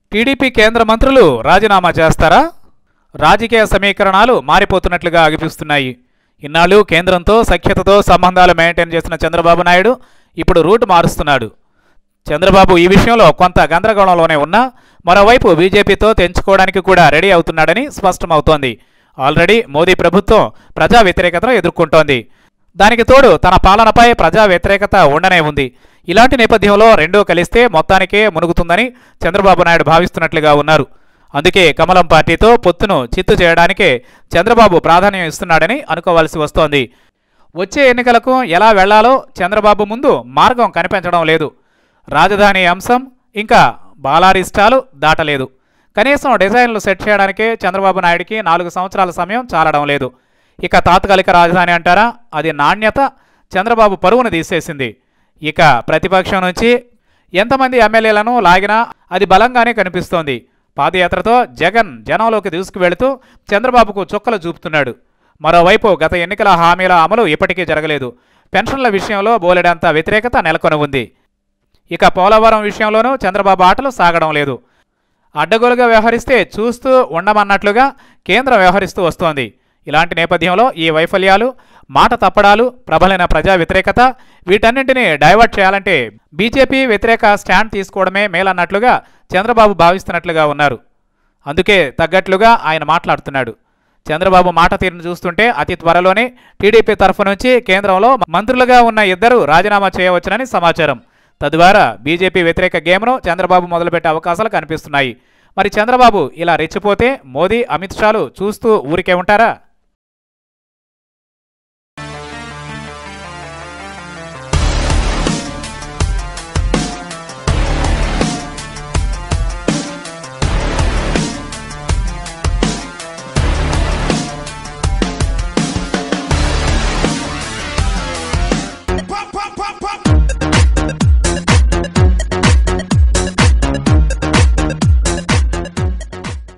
TDP కేంద్ర మంత్రులు రాజీనామా చేస్తారా రాజకీయ సమీకరణాలు మారిపోతున్నట్లుగా అనిపిస్తున్నాయి ఇన్నాళ్ళు కేంద్రంతో సఖ్యతతో సంబంధాలు మెయింటైన్ చేసిన చంద్రబాబు నాయుడు ఇప్పుడు రూట్ మారుస్తున్నాడు చంద్రబాబు ఈ విషయంలో కొంత గందరగోళంలోనే ఉన్నా మరోవైపు బీజేపీతో తెంచుకోవడానికి కూడా రెడీ అవుతున్నాడని స్పష్టమవుతోంది ఆల్రెడీ మోదీ ప్రభుత్వం ప్రజా వ్యతిరేకతను ఎదుర్కొంటోంది దానికి తోడు తన పాలనపై ప్రజా వ్యతిరేకత ఉండనే ఉంది ఇలాంటి నేపథ్యంలో రెండూ కలిస్తే మొత్తానికే మునుగుతుందని చంద్రబాబు నాయుడు భావిస్తున్నట్లుగా ఉన్నారు అందుకే కమలం పార్టీతో పొత్తును చిత్తు చేయడానికే చంద్రబాబు ప్రాధాన్యం ఇస్తున్నాడని అనుకోవాల్సి వస్తోంది వచ్చే ఎన్నికలకు ఎలా వెళ్లాలో చంద్రబాబు ముందు మార్గం కనిపించడం లేదు రాజధాని అంశం ఇంకా బాలారిష్టాలు దాటలేదు కనీసం డిజైన్లు సెట్ చేయడానికే చంద్రబాబు నాయుడికి నాలుగు సంవత్సరాల సమయం చాలడం లేదు ఇక తాత్కాలిక రాజధాని అంటారా అది నాణ్యత చంద్రబాబు పరువును తీసేసింది ఇక ప్రతిపక్షం నుంచి ఎంతమంది ఎమ్మెల్యేలను లాగినా అది బలంగానే కనిపిస్తోంది పాదయాత్రతో జగన్ జనంలోకి దూసుకువెళుతూ చంద్రబాబుకు చుక్కలు చూపుతున్నాడు మరోవైపు గత ఎన్నికల హామీల అమలు ఇప్పటికీ జరగలేదు పెన్షన్ల విషయంలో బోలెడంత వ్యతిరేకత నెలకొని ఉంది ఇక పోలవరం విషయంలోనూ చంద్రబాబు ఆటలు సాగడం లేదు అడ్డగోలుగా వ్యవహరిస్తే చూస్తూ ఉండమన్నట్లుగా కేంద్రం వ్యవహరిస్తూ వస్తోంది ఇలాంటి నేపథ్యంలో ఈ వైఫల్యాలు మాట తప్పడాలు ప్రబలైన ప్రజా వ్యతిరేకత వీటన్నింటినీ డైవర్ట్ చేయాలంటే బీజేపీ వ్యతిరేక స్టాండ్ తీసుకోవడమే మేలన్నట్లుగా చంద్రబాబు భావిస్తున్నట్లుగా ఉన్నారు అందుకే తగ్గట్లుగా ఆయన మాట్లాడుతున్నాడు చంద్రబాబు మాట తీరును చూస్తుంటే అతి త్వరలోనే టీడీపీ తరఫు నుంచి కేంద్రంలో మంత్రులుగా ఉన్న ఇద్దరు రాజీనామా చేయవచ్చునని సమాచారం తద్వారా బీజేపీ వ్యతిరేక గేమ్ను చంద్రబాబు మొదలుపెట్టే అవకాశాలు కనిపిస్తున్నాయి మరి చంద్రబాబు ఇలా రెచ్చిపోతే మోదీ అమిత్ షాలు చూస్తూ ఊరికే ఉంటారా